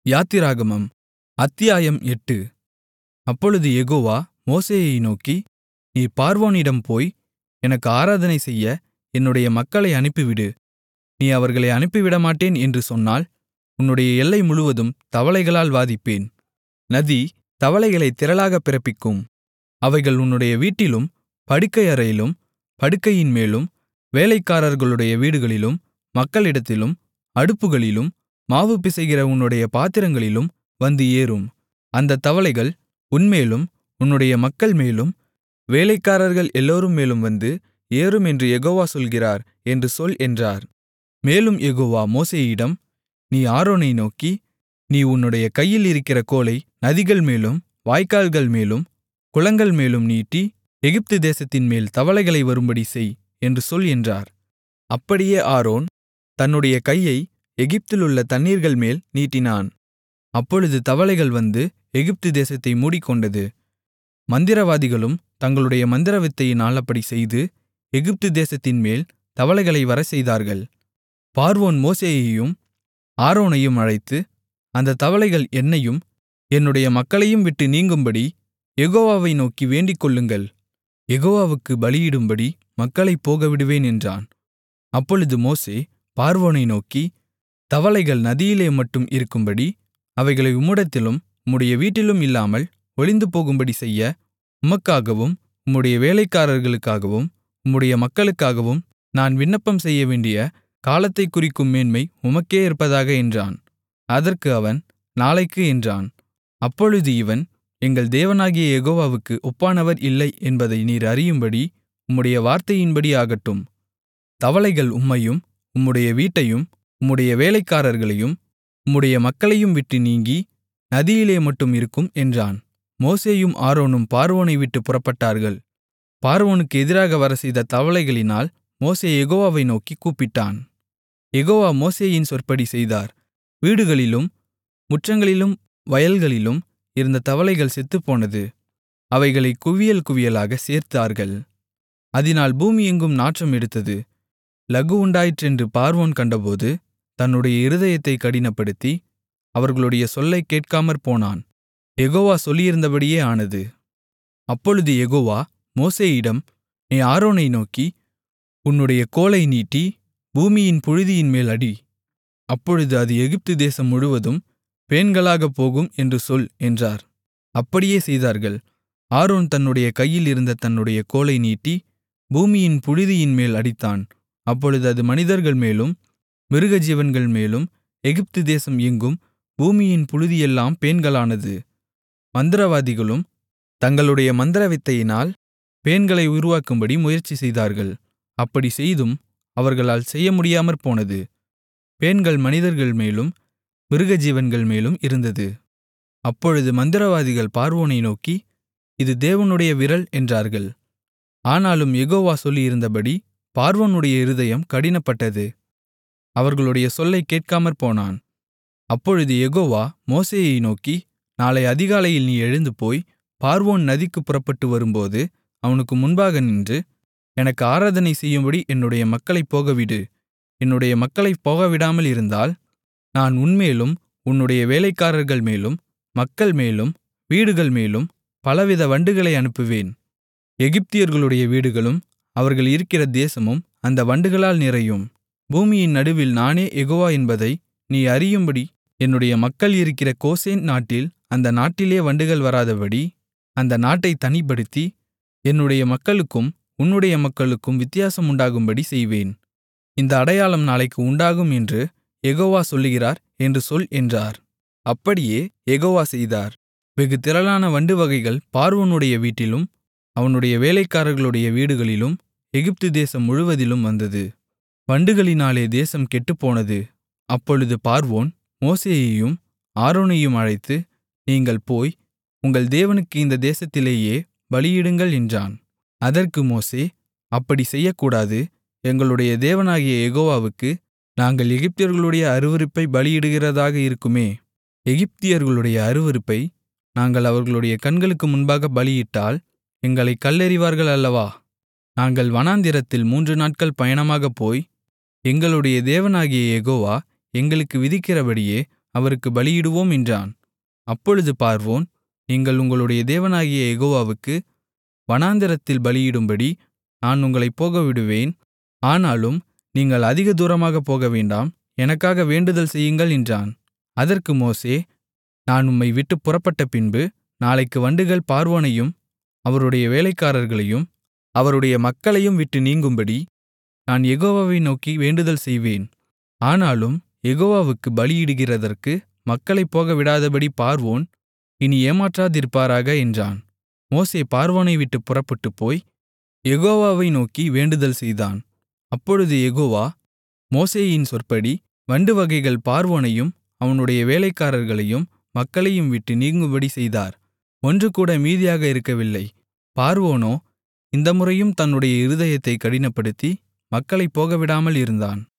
யாத்திராகமம் அத்தியாயம் எட்டு அப்பொழுது யெகோவா மோசேயை நோக்கி நீ பார்வோனிடம் போய் எனக்கு ஆராதனை செய்ய என்னுடைய மக்களை அனுப்பிவிடு நீ அவர்களை அனுப்பிவிடமாட்டேன் என்று சொன்னால் உன்னுடைய எல்லை முழுவதும் தவளைகளால் வாதிப்பேன் நதி தவளைகளைத் திரளாகப் பிறப்பிக்கும் அவைகள் உன்னுடைய வீட்டிலும் படுக்கையறையிலும் படுக்கையின்மேலும் வேலைக்காரர்களுடைய வீடுகளிலும் மக்களிடத்திலும் அடுப்புகளிலும் மாவு பிசைகிற உன்னுடைய பாத்திரங்களிலும் வந்து ஏறும் அந்தத் தவளைகள் உன்மேலும் உன்னுடைய மக்கள்மேலும் வேலைக்காரர்கள் எல்லோரும் மேலும் வந்து ஏறும் என்று யெகோவா சொல்கிறார் என்று சொல் என்றார் மேலும் யெகோவா மோசேயிடம் நீ ஆரோனை நோக்கி நீ உன்னுடைய கையில் இருக்கிற கோலை நதிகள்மேலும் வாய்க்கால்கள்மேலும் குளங்கள்மேலும் நீட்டி எகிப்து தேசத்தின்மேல் தவளைகளை வரும்படி செய் என்று சொல் என்றார் அப்படியே ஆரோன் தன்னுடைய கையை எகிப்திலுள்ள தண்ணீர்கள்மேல் நீட்டினான் அப்பொழுது தவளைகள் வந்து எகிப்து தேசத்தை மூடிக்கொண்டது மந்திரவாதிகளும் தங்களுடைய மந்திரவித்தையினால் அப்படிச் செய்து எகிப்து தேசத்தின்மேல் தவளைகளை வரச்செய்தார்கள் பார்வோன் மோசேயையும் ஆரோனையும் அழைத்து அந்தத் தவளைகள் என்னையும் என்னுடைய மக்களையும் விட்டு நீங்கும்படி யெகோவாவை நோக்கி வேண்டிக்கொள்ளுங்கள் யெகோவாவுக்கு பலியிடும்படி மக்களைப் போகவிடுவேன் என்றான் அப்பொழுது மோசே பார்வோனை நோக்கி தவளைகள் நதியிலே மட்டும் இருக்கும்படி அவைகளை உம்மிடத்திலும் உம்முடைய வீட்டிலும் இல்லாமல் ஒளிந்து போகும்படி செய்ய உமக்காகவும் உம்முடைய வேலைக்காரர்களுக்காகவும் உம்முடைய மக்களுக்காகவும் நான் விண்ணப்பம் செய்யவேண்டிய காலத்தைக் குறிக்கும் மேன்மை உமக்கே இருப்பதாக என்றான் அதற்கு அவன் நாளைக்கு என்றான் அப்பொழுது இவன் எங்கள் தேவனாகிய யெகோவாவுக்கு ஒப்பானவர் இல்லை என்பதை நீர் அறியும்படி உம்முடைய வார்த்தையின்படி ஆகட்டும் தவளைகள் உம்மையும் உம்முடைய வீட்டையும் உம்முடைய வேலைக்காரர்களையும் உம்முடைய மக்களையும் விட்டு நீங்கி நதியிலே மட்டும் இருக்கும் என்றான் மோசேயும் ஆரோனும் பார்வோனை விட்டு புறப்பட்டார்கள் பார்வோனுக்கு எதிராக வரச்செய்த தவளைகளினால் மோசே யெகோவாவை நோக்கி கூப்பிட்டான் யெகோவா மோசேயின் சொற்படி செய்தார் வீடுகளிலும் முற்றங்களிலும் வயல்களிலும் இருந்த தவளைகள் செத்துப்போனது அவைகளை குவியல் குவியலாக சேர்த்தார்கள் அதனால் பூமி எங்கும் நாற்றம் எடுத்தது லகு உண்டாயிற்றென்று பார்வோன் கண்டபோது தன்னுடைய இருதயத்தைக் கடினப்படுத்தி அவர்களுடைய சொல்லைக் கேட்காமற் போனான் யெகோவா சொல்லியிருந்தபடியே ஆனது அப்பொழுது யெகோவா மோசேயிடம் நீ ஆரோனை நோக்கி உன்னுடைய கோலை நீட்டி பூமியின் புழுதியின்மேல் அடி அப்பொழுது அது எகிப்து தேசம் முழுவதும் பேன்களாகப் போகும் என்று சொல் என்றார் அப்படியே செய்தார்கள் ஆரோன் தன்னுடைய கையில் இருந்த தன்னுடைய கோலை நீட்டி பூமியின் புழுதியின்மேல் அடித்தான் அப்பொழுது அது மனிதர்கள் மேலும் மிருகஜீவன்கள் மேலும் எகிப்து தேசம் எங்கும் பூமியின் புழுதியெல்லாம் பேன்களானது மந்திரவாதிகளும் தங்களுடைய மந்திரவித்தையினால் பேன்களை உருவாக்கும்படி முயற்சி செய்தார்கள் அப்படி செய்தும் அவர்களால் செய்ய முடியாமற் போனது பேன்கள் மனிதர்கள் மேலும் மிருகஜீவன்கள் மேலும் இருந்தது அப்பொழுது மந்திரவாதிகள் பார்வோனை நோக்கி இது தேவனுடைய விரல் என்றார்கள் ஆனாலும் யெகோவா சொல்லியிருந்தபடி பார்வோனுடைய இருதயம் கடினப்பட்டது அவர்களுடைய சொல்லைக் கேட்காமற் போனான் அப்பொழுது யெகோவா மோசேயை நோக்கி நாளை அதிகாலையில் நீ எழுந்து போய் பார்வோன் நதிக்கு புறப்பட்டு வரும்போது அவனுக்கு முன்பாக நின்று எனக்கு ஆராதனை செய்யும்படி என்னுடைய மக்களைப் போகவிடு என்னுடைய மக்களைப் போகவிடாமல் இருந்தால் நான் உன்மேலும் உன்னுடைய வேலைக்காரர்கள் மேலும் மக்கள் மேலும் வீடுகள் மேலும் பலவித வண்டுகளை அனுப்புவேன் எகிப்தியர்களுடைய வீடுகளும் அவர்கள் இருக்கிற தேசமும் அந்த வண்டுகளால் நிறையும் பூமியின் நடுவில் நானே யெகோவா என்பதை நீ அறியும்படி என்னுடைய மக்கள் இருக்கிற கோசேன் நாட்டில் அந்த நாட்டிலே வண்டுகள் வராதபடி அந்த நாட்டைத் தனிப்படுத்தி என்னுடைய மக்களுக்கும் உன்னுடைய மக்களுக்கும் வித்தியாசம் உண்டாகும்படி செய்வேன் இந்த அடையாளம் நாளைக்கு உண்டாகும் என்று யெகோவா சொல்லுகிறார் என்று சொல் என்றார் அப்படியே யெகோவா செய்தார் வெகு திரளான வண்டு வகைகள் பார்வோனுடைய வீட்டிலும் அவனுடைய வேலைக்காரர்களுடைய வீடுகளிலும் எகிப்து தேசம் முழுவதிலும் வந்தது வண்டுகளினாலே தேசம் கெட்டுப்போனது அப்பொழுது பார்வோன் மோசேயையும் ஆரோனையும் அழைத்து நீங்கள் போய் உங்கள் தேவனுக்கு இந்த தேசத்திலேயே பலியிடுங்கள் என்றான் அதற்கு மோசே அப்படி செய்யக்கூடாது எங்களுடைய தேவனாகிய யெகோவாவுக்கு நாங்கள் எகிப்தியர்களுடைய அருவருப்பை பலியிடுகிறதாக இருக்குமே எகிப்தியர்களுடைய அருவருப்பை நாங்கள் அவர்களுடைய கண்களுக்கு முன்பாக பலியிட்டால் எங்களைக் கல்லெறிவார்கள் அல்லவா நாங்கள் வனாந்திரத்தில் மூன்று நாட்கள் பயணமாகப் போய் எங்களுடைய தேவனாகிய யெகோவா எங்களுக்கு விதிக்கிறபடியே அவருக்கு பலியிடுவோம் என்றான் அப்பொழுது பார்வோன் நீங்கள் உங்களுடைய தேவனாகிய யெகோவாவுக்கு வனாந்திரத்தில் பலியிடும்படி நான் உங்களைப் போகவிடுவேன் ஆனாலும் நீங்கள் அதிக தூரமாகப் போகவேண்டாம் எனக்காக வேண்டுதல் செய்யுங்கள் என்றான் அதற்கு மோசே நான் உம்மை விட்டுப் புறப்பட்ட பின்பு நாளைக்கு வண்டுகள் பார்வோனையும் அவருடைய வேலைக்காரர்களையும் அவருடைய மக்களையும் விட்டு நீங்கும்படி நான் யெகோவாவை நோக்கி வேண்டுதல் செய்வேன் ஆனாலும் யெகோவாவுக்கு பலியிடுகிறதற்கு மக்களைப் போகவிடாதபடி பார்வோன் இனி ஏமாற்றாதிருப்பாராக என்றான் மோசே பார்வோனை விட்டுப் புறப்பட்டுப்போய் யெகோவாவை நோக்கி வேண்டுதல் செய்தான் அப்பொழுது யெகோவா மோசேயின் சொற்படி வண்டு வகைகள் பார்வோனையும் அவனுடைய வேலைக்காரர்களையும் மக்களையும் விட்டு நீங்கும்படி செய்தார் ஒன்றுகூட மீதியாக இருக்கவில்லை பார்வோனோ இந்த முறையும் தன்னுடைய இருதயத்தைக் கடினப்படுத்தி மக்களைப் போகவிடாமல் இருந்தான்